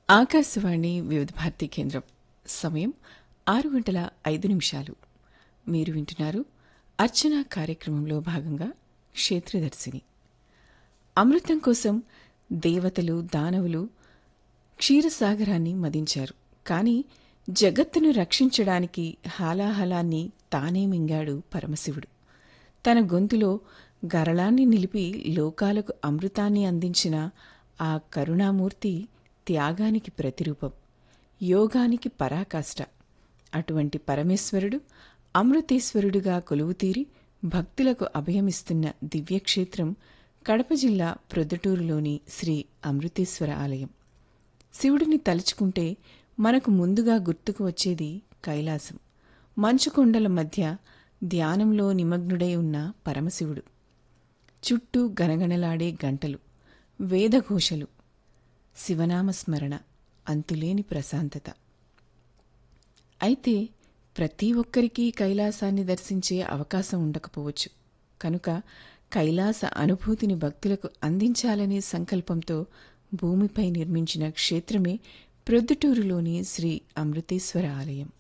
ఆకాశవాణి వివిధ భారతి కేంద్రం సమయం ఆరు గంటల ఐదు నిమిషాలు మీరు వింటున్నారు అర్చన కార్యక్రమంలో భాగంగా క్షేత్రదర్శిని అమృతం కోసం దేవతలు దానవులు క్షీరసాగరాన్ని మదించారు కాని జగత్తును రక్షించడానికి హాలాహలాన్ని తానే మింగాడు పరమశివుడు తన గొంతులో గరళాన్ని నిలిపి లోకాలకు అమృతాన్ని అందించిన ఆ కరుణామూర్తి త్యాగానికి ప్రతిరూపం యోగానికి పరాకాష్ట అటువంటి పరమేశ్వరుడు అమృతేశ్వరుడుగా కొలువుతీరి భక్తులకు అభయమిస్తున్న దివ్యక్షేత్రం కడప జిల్లా ప్రొద్దుటూరులోని శ్రీ అమృతేశ్వర ఆలయం శివుడిని తలుచుకుంటే మనకు ముందుగా గుర్తుకు వచ్చేది కైలాసం మంచుకొండల మధ్య ధ్యానంలో నిమగ్నుడై ఉన్న పరమశివుడు చుట్టూ గనగనలాడే గంటలు వేదఘోషలు శివనామస్మరణ అంతులేని ప్రశాంతత అయితే ప్రతి ఒక్కరికీ కైలాసాన్ని దర్శించే అవకాశం ఉండకపోవచ్చు కనుక కైలాస అనుభూతిని భక్తులకు అందించాలనే సంకల్పంతో భూమిపై నిర్మించిన క్షేత్రమే ప్రొద్దుటూరులోని శ్రీ అమృతేశ్వర ఆలయం